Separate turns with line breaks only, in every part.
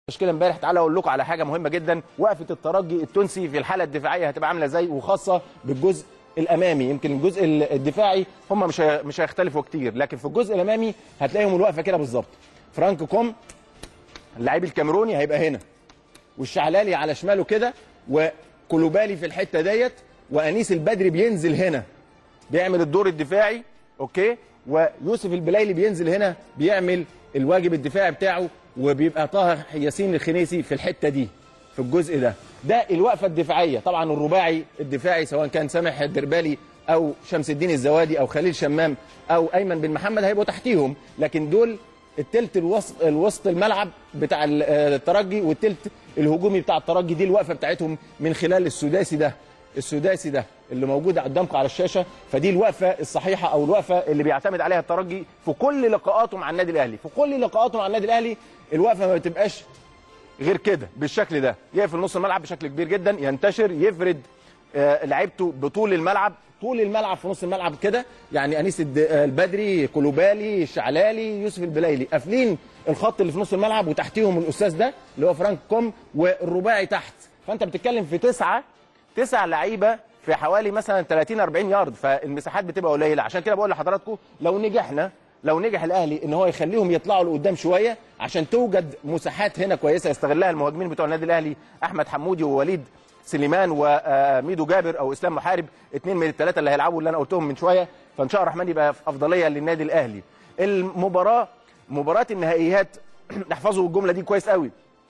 تشكيله امبارح تعالى اقول لكم على حاجه مهمه جدا وقفه الترجي التونسي في الحاله الدفاعيه هتبقى عامله ازاي وخاصه بالجزء الامامي يمكن الجزء الدفاعي هم مش هي- مش هيختلفوا كتير لكن في الجزء الامامي هتلاقيهم الوقفه كده بالظبط فرانك كوم اللاعب الكاميروني هيبقى هنا والشعلالي على شماله كده وكلوبالي في الحته ديت وانيس البدري بينزل هنا بيعمل الدور الدفاعي اوكي ويوسف البلايلي بينزل هنا بيعمل الواجب الدفاعي بتاعه وبيبقى طه ياسين الخنيسي في الحته دي في الجزء ده ده الوقفه الدفاعيه طبعا الرباعي الدفاعي سواء كان سامح الدربالي او شمس الدين الزوادي او خليل شمام او ايمن بن محمد هيبقوا تحتيهم لكن دول التلت الوسط الوسط الملعب بتاع ال- آه، الترجي والتلت الهجومي بتاع الترجي دي الوقفه بتاعتهم من خلال السداسي ده السداسي ده اللي موجود قدامكم على الشاشه فدي الوقفه الصحيحه او الوقفه اللي بيعتمد عليها الترجي في كل لقاءاته مع النادي الاهلي في كل لقاءاته مع النادي الاهلي الوقفه ما بتبقاش غير كده بالشكل ده يقفل نص الملعب بشكل كبير جدا ينتشر يفرد آه، لعيبته بطول الملعب طول الملعب في نص الملعب كده يعني انيس الد- آه، البدري كلوبالي شعلالي يوسف البلايلي قافلين الخط اللي في نص الملعب وتحتيهم الاستاذ ده اللي هو فرانك كوم والرباعي تحت فانت بتتكلم في تسعه تسع لعيبه في حوالي مثلا 30 40 يارد فالمساحات بتبقى قليله عشان كده بقول لحضراتكم لو نجحنا لو نجح الاهلي ان هو يخليهم يطلعوا لقدام شويه عشان توجد مساحات هنا كويسه يستغلها المهاجمين بتوع النادي الاهلي احمد حمودي ووليد سليمان وميدو جابر او اسلام محارب اثنين من الثلاثه اللي هيلعبوا اللي انا قلتهم من شويه فان شاء الله الرحمن يبقى في افضليه للنادي الاهلي المباراه مباراه النهائيات احفظوا الجمله دي كويس قوي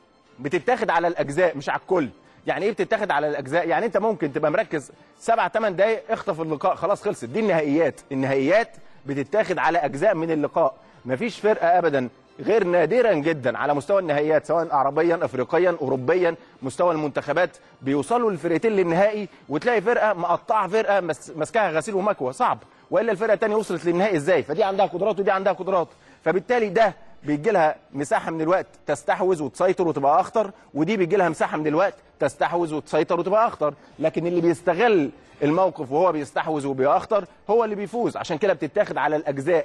بتتاخد على الاجزاء مش على الكل يعني ايه بتتاخد على الاجزاء يعني انت ممكن تبقى مركز سبع ثمان دقايق اخطف اللقاء خلاص خلصت دي النهائيات النهائيات بتتاخد على اجزاء من اللقاء مفيش فرقه ابدا غير نادرا جدا على مستوى النهائيات سواء عربيا افريقيا اوروبيا مستوى المنتخبات بيوصلوا الفرقتين للنهائي وتلاقي فرقه مقطعه فرقه مس- ماسكاها غسيل ومكوى صعب والا الفرقه الثانيه وصلت للنهائي ازاي فدي عندها قدرات ودي عندها قدرات فبالتالي ده بيجي لها مساحه من الوقت تستحوذ وتسيطر وتبقى اخطر ودي بيجي لها مساحه من الوقت تستحوذ وتسيطر وتبقى اخطر لكن اللي بيستغل الموقف وهو بيستحوذ وبيبقى اخطر هو اللي بيفوز عشان كده بتتاخد على الاجزاء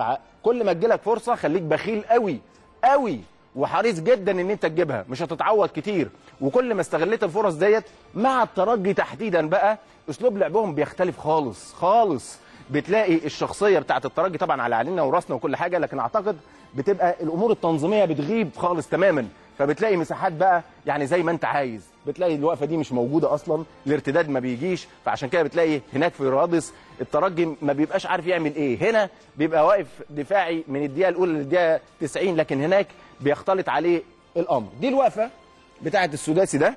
فكل ما تجيلك فرصه خليك بخيل قوي قوي وحريص جدا ان انت تجيبها مش هتتعوض كتير وكل ما استغليت الفرص ديت مع الترجي تحديدا بقى اسلوب لعبهم بيختلف خالص خالص بتلاقي الشخصيه بتاعت الترجي طبعا على عيننا وراسنا وكل حاجه لكن اعتقد بتبقى الامور التنظيميه بتغيب خالص تماما فبتلاقي مساحات بقى يعني زي ما انت عايز بتلاقي الوقفه دي مش موجوده اصلا الارتداد ما بيجيش فعشان كده بتلاقي هناك في رادس الترجي ما بيبقاش عارف يعمل ايه هنا بيبقى واقف دفاعي من الدقيقه الاولى للدقيقه 90 لكن هناك بيختلط عليه الامر دي الوقفه بتاعت السداسي ده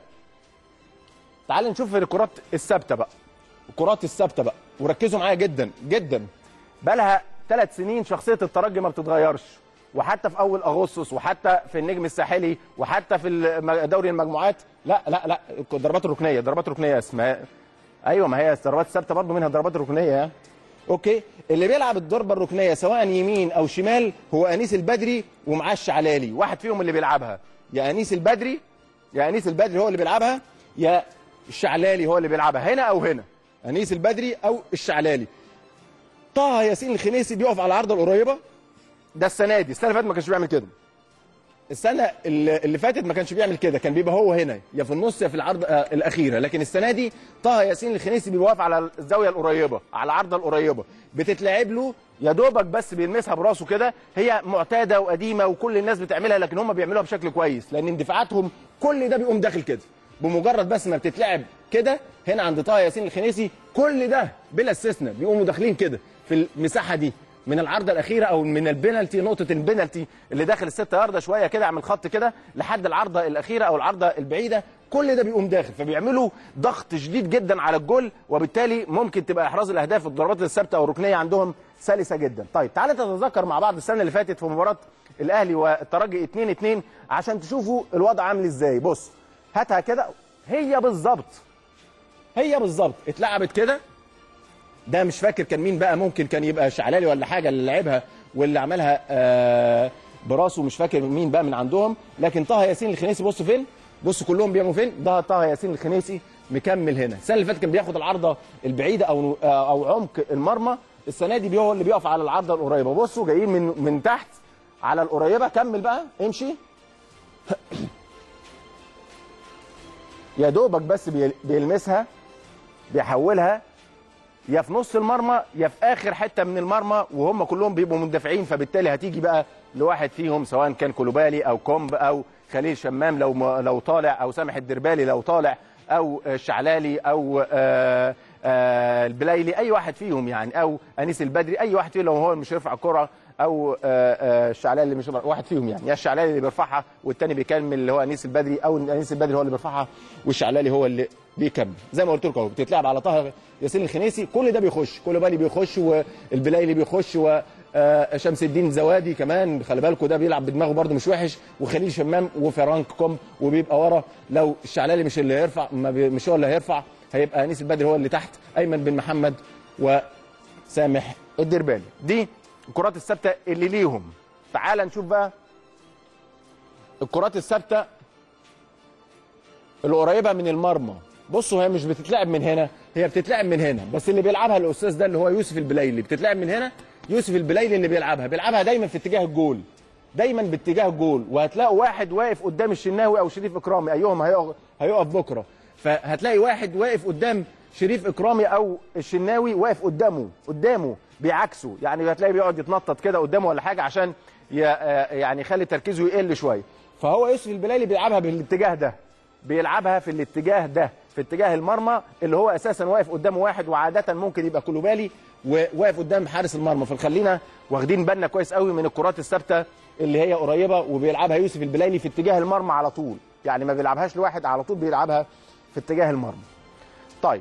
تعال نشوف الكرات الثابته بقى الكرات الثابته بقى وركزوا معايا جدا جدا بقالها ثلاث سنين شخصيه الترجي ما بتتغيرش وحتى في اول اغسطس وحتى في النجم الساحلي وحتى في الم- دوري المجموعات لا لا لا الضربات الركنيه الضربات الركنيه اسمها ايوه ما هي الضربات الثابته برضه منها الضربات الركنيه ها اوكي اللي بيلعب الضربه الركنيه سواء يمين او شمال هو انيس البدري ومعاه الشعلالي واحد فيهم اللي بيلعبها يا انيس البدري يا انيس البدري هو اللي بيلعبها يا الشعلالي هو اللي بيلعبها هنا او هنا انيس البدري او الشعلالي طه ياسين الخنيسي بيقف على العارضه القريبه ده السنه دي السنه اللي فاتت ما كانش بيعمل كده السنه اللي اللي فاتت ما كانش بيعمل كده كان بيبقى هو هنا يا في النص يا في العرض آه الاخيره لكن السنه دي طه ياسين الخنيسي بيبقى واقف على الزاويه القريبه على العارضه القريبه بتتلعب له يا دوبك بس بيلمسها براسه كده هي معتاده وقديمه وكل الناس بتعملها لكن هم بيعملوها بشكل كويس لان اندفاعاتهم كل ده بيقوم داخل كده بمجرد بس ما بتتلعب كده هنا عند طه ياسين الخنيسي كل ده بلا استثناء بيقوموا داخلين كده في المساحه دي من العارضه الاخيره او من البنالتي نقطه البنالتي اللي داخل الست يارده شويه كده اعمل خط كده لحد العارضه الاخيره او العارضه البعيده كل ده بيقوم داخل فبيعملوا ضغط شديد جدا على الجول وبالتالي ممكن تبقى احراز الاهداف الضربات الثابته او الركنيه عندهم سلسه جدا طيب تعالى نتذكر مع بعض السنه اللي فاتت في مباراه الاهلي والترجي 2 2 عشان تشوفوا الوضع عامل ازاي بص هاتها كده هي بالظبط هي بالظبط اتلعبت كده ده مش فاكر كان مين بقى ممكن كان يبقى شعلالي ولا حاجه اللي لعبها واللي عملها آه براسه مش فاكر مين بقى من عندهم لكن طه ياسين الخنيسي بص فين بص كلهم بيعملوا فين ده طه ياسين الخنيسي مكمل هنا السنه اللي فاتت كان بياخد العارضه البعيده او آه او عمق المرمى السنه دي هو اللي بيقف على العارضه القريبه بصوا جايين من من تحت على القريبه كمل بقى امشي يا دوبك بس بيل- بيلمسها بيحولها يا في نص المرمى يا في اخر حته من المرمى وهم كلهم بيبقوا مندفعين فبالتالي هتيجي بقى لواحد فيهم سواء كان كولوبالي او كومب او خليل شمام لو م- لو طالع او سامح الدربالي لو طالع او الشعلالي او آه، آه، البلايلي اي واحد فيهم يعني او انيس البدري اي واحد فيهم لو هو مش يرفع الكره او آه، آه، الشعلالي اللي مش واحد فيهم يعني يا الشعلالي اللي بيرفعها والتاني بيكمل اللي هو انيس البدري او انيس البدري هو اللي بيرفعها والشعلالي هو اللي بيكمل زي ما قلت لكم اهو بتتلعب على طه ياسين الخنيسي كل ده بيخش كل بالي بيخش والبلايلي بيخش وشمس الدين زوادي كمان خلي بالكم ده بيلعب بدماغه برده مش وحش وخليل شمام وفرانك كوم وبيبقى ورا لو الشعلالي مش اللي هيرفع ما بي مش هو اللي هيرفع هيبقى انيس البدري هو اللي تحت ايمن بن محمد وسامح الدربالي دي الكرات الثابته اللي ليهم تعال نشوف بقى الكرات الثابته القريبه من المرمى بصوا هي مش بتتلعب من هنا هي بتتلعب من هنا بس اللي بيلعبها الاستاذ ده اللي هو يوسف البلايلي بتتلعب من هنا يوسف البلايلي اللي بيلعبها بيلعبها دايما في اتجاه الجول دايما باتجاه الجول وهتلاقوا واحد واقف قدام الشناوي او شريف اكرامي ايهم هيقف هيقف بكره فهتلاقي واحد واقف قدام شريف اكرامي او الشناوي واقف قدامه قدامه بيعكسه يعني هتلاقي بيقعد يتنطط كده قدامه ولا حاجه عشان ي- يعني يخلي تركيزه يقل شويه فهو يوسف البلايلي بيلعبها بالاتجاه ده بيلعبها في الاتجاه ده في اتجاه المرمى اللي هو اساسا واقف قدامه واحد وعاده ممكن يبقى كلوبالي وواقف قدام حارس المرمى فخلينا واخدين بالنا كويس قوي من الكرات الثابته اللي هي قريبه وبيلعبها يوسف البلايلي في اتجاه المرمى على طول يعني ما بيلعبهاش لواحد على طول بيلعبها في اتجاه المرمى طيب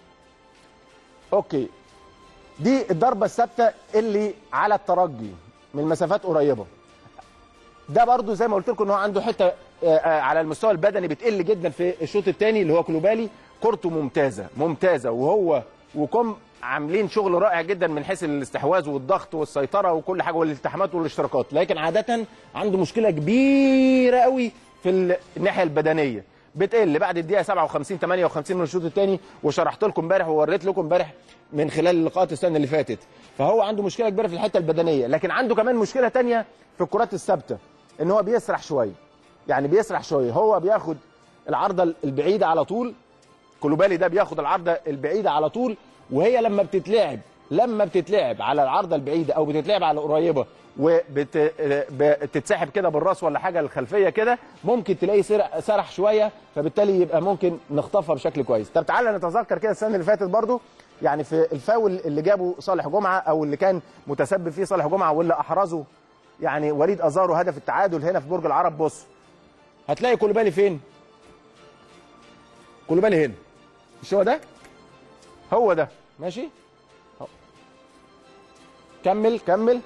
اوكي دي الضربه الثابته اللي على الترجي من مسافات قريبه ده برضو زي ما قلت لكم ان هو عنده حته آه، آه، على المستوى البدني بتقل جدا في الشوط الثاني اللي هو كلوبالي كورته ممتازه ممتازه وهو وكم عاملين شغل رائع جدا من حيث الاستحواذ والضغط والسيطره وكل حاجه والالتحامات والاشتراكات لكن عاده عنده مشكله كبيره قوي في ال- الناحيه البدنيه بتقل بعد الدقيقه 57 58 من الشوط الثاني وشرحت لكم امبارح ووريت لكم امبارح من خلال اللقاءات السنه اللي فاتت فهو عنده مشكله كبيره في الحته البدنيه لكن عنده كمان مشكله تانية في الكرات الثابته ان هو بيسرح شويه يعني بيسرح شويه هو بياخد العارضه البعيده على طول كولوبالي ده بياخد العارضه البعيده على طول وهي لما بتتلعب لما بتتلعب على العارضه البعيده او بتتلعب على القريبه وبتتسحب كده بالراس ولا حاجه للخلفيه كده ممكن تلاقيه سرح, سرح شويه فبالتالي يبقى ممكن نخطفها بشكل كويس طب تعالى نتذكر كده السنه اللي فاتت برضو يعني في الفاول اللي جابه صالح جمعه او اللي كان متسبب فيه صالح جمعه واللي احرزه يعني وليد ازارو هدف التعادل هنا في برج العرب بص هتلاقي كولوبالي فين كولوبالي هنا مش هو ده هو ده ماشي أهو. كمل كمل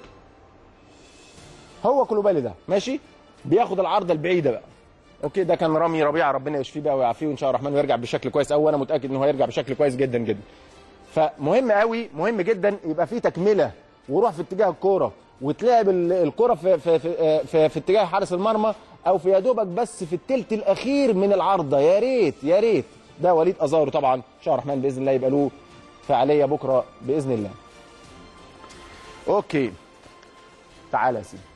هو كولوبالي ده ماشي بياخد العارضه البعيده بقى اوكي ده كان رامي ربيعه ربنا يشفيه بقى ويعافيه وان شاء الله الرحمن ويرجع بشكل كويس قوي وانا متاكد ان هو هيرجع بشكل كويس جدا جدا فمهم قوي مهم جدا يبقى في تكمله وروح في اتجاه الكوره وتلعب ال- الكوره في في في, في, في اتجاه حارس المرمى او في يا دوبك بس في الثلث الاخير من العارضه يا ريت يا ريت ده وليد ازارو طبعا ان شاء الله الرحمن باذن الله يبقى له فعاليه بكره باذن الله اوكي تعالى يا سيدي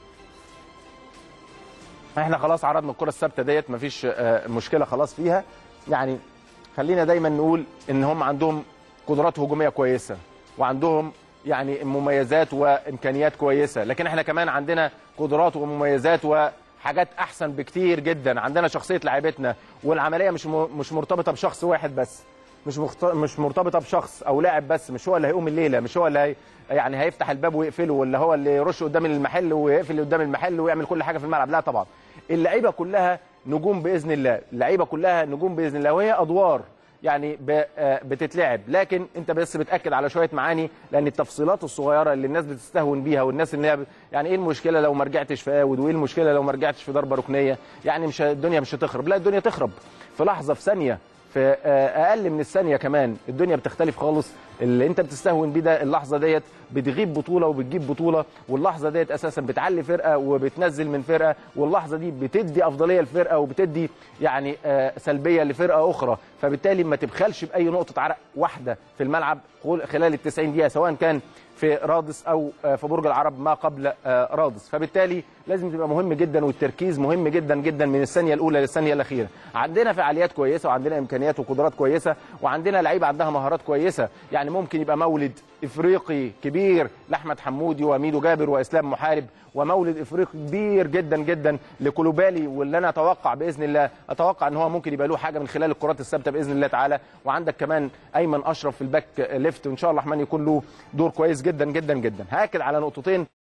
احنا خلاص عرضنا الكره الثابته ديت مفيش آه، مشكله خلاص فيها يعني خلينا دايما نقول ان هم عندهم قدرات هجوميه كويسه وعندهم يعني مميزات وامكانيات كويسه لكن احنا كمان عندنا قدرات ومميزات وحاجات احسن بكتير جدا عندنا شخصيه لعيبتنا والعمليه مش م- مش مرتبطه بشخص واحد بس مش مخت... مش مرتبطه بشخص او لاعب بس مش هو اللي هيقوم الليله مش هو اللي هي... يعني هيفتح الباب ويقفله ولا هو اللي يرش قدام المحل ويقفل اللي قدام المحل ويعمل كل حاجه في الملعب لا طبعا اللعيبه كلها نجوم باذن الله اللعيبه كلها نجوم باذن الله وهي ادوار يعني ب... آه بتتلعب لكن انت بس بتاكد على شويه معاني لان التفصيلات الصغيره اللي الناس بتستهون بيها والناس اللي هي ب- يعني ايه المشكله لو ما رجعتش في اوت وايه المشكله لو ما رجعتش في ضربه ركنيه يعني مش الدنيا مش هتخرب لا الدنيا تخرب في لحظه في ثانيه في آه، اقل من الثانيه كمان الدنيا بتختلف خالص اللي انت بتستهون بيه ده اللحظه ديت بتغيب بطوله وبتجيب بطوله واللحظه ديت اساسا بتعلي فرقه وبتنزل من فرقه واللحظه دي بتدي افضليه لفرقه وبتدي يعني آه، سلبيه لفرقه اخرى فبالتالي ما تبخلش باي نقطه عرق واحده في الملعب خل- خلال ال 90 دقيقه سواء كان في رادس او في برج العرب ما قبل رادس فبالتالي لازم تبقى مهم جدا والتركيز مهم جدا جدا من الثانيه الاولى للثانيه الاخيره عندنا فعاليات كويسه وعندنا امكانيات وقدرات كويسه وعندنا لعيبه عندها مهارات كويسه يعني ممكن يبقى مولد افريقي كبير لاحمد حمودي وميدو جابر واسلام محارب ومولد افريقي كبير جدا جدا لكولوبالي واللي انا اتوقع باذن الله اتوقع ان هو ممكن يبقى له حاجه من خلال الكرات الثابته باذن الله تعالى وعندك كمان ايمن اشرف في الباك ليفت وان شاء الله الرحمن يكون له دور كويس جدا جدا جدا هاكد على نقطتين